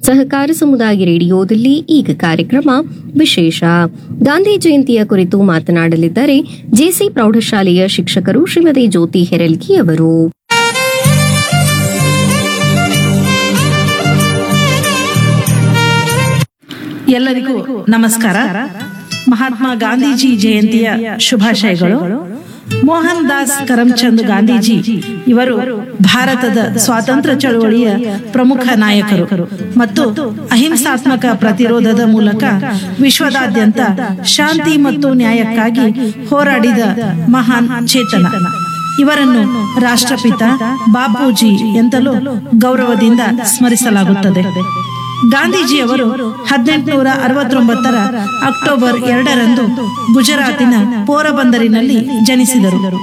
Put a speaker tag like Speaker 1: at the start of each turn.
Speaker 1: ಸಹಕಾರ ಸಮುದಾಯ ರೇಡಿಯೋದಲ್ಲಿ ಈಗ ಕಾರ್ಯಕ್ರಮ ವಿಶೇಷ ಗಾಂಧಿ ಜಯಂತಿಯ ಕುರಿತು ಮಾತನಾಡಲಿದ್ದಾರೆ ಜೆಸಿ ಪ್ರೌಢಶಾಲೆಯ ಶಿಕ್ಷಕರು ಶ್ರೀಮತಿ ಜ್ಯೋತಿ ಹೆರಲ್ಗಿ ಅವರು
Speaker 2: ಎಲ್ಲರಿಗೂ ನಮಸ್ಕಾರ ಮಹಾತ್ಮ ಗಾಂಧೀಜಿ ಜಯಂತಿಯ ಶುಭಾಶಯಗಳು ಮೋಹನ್ ದಾಸ್ ಕರಮ್ಚಂದ್ ಗಾಂಧೀಜಿ ಇವರು ಭಾರತದ ಸ್ವಾತಂತ್ರ್ಯ ಚಳವಳಿಯ ಪ್ರಮುಖ ನಾಯಕರು ಮತ್ತು ಅಹಿಂಸಾತ್ಮಕ ಪ್ರತಿರೋಧದ ಮೂಲಕ ವಿಶ್ವದಾದ್ಯಂತ ಶಾಂತಿ ಮತ್ತು ನ್ಯಾಯಕ್ಕಾಗಿ ಹೋರಾಡಿದ ಮಹಾನ್ ಚೇತನ ಇವರನ್ನು ರಾಷ್ಟ್ರಪಿತ ಬಾಪೂಜಿ ಎಂತಲೂ ಗೌರವದಿಂದ ಸ್ಮರಿಸಲಾಗುತ್ತದೆ ಗಾಂಧೀಜಿಯವರು ಹದಿನೆಂಟುನೂರ ಅರವತ್ತೊಂಬತ್ತರ ಅಕ್ಟೋಬರ್ ಎರಡರಂದು ಗುಜರಾತಿನ ಪೋರಬಂದರಿನಲ್ಲಿ ಜನಿಸಿದರು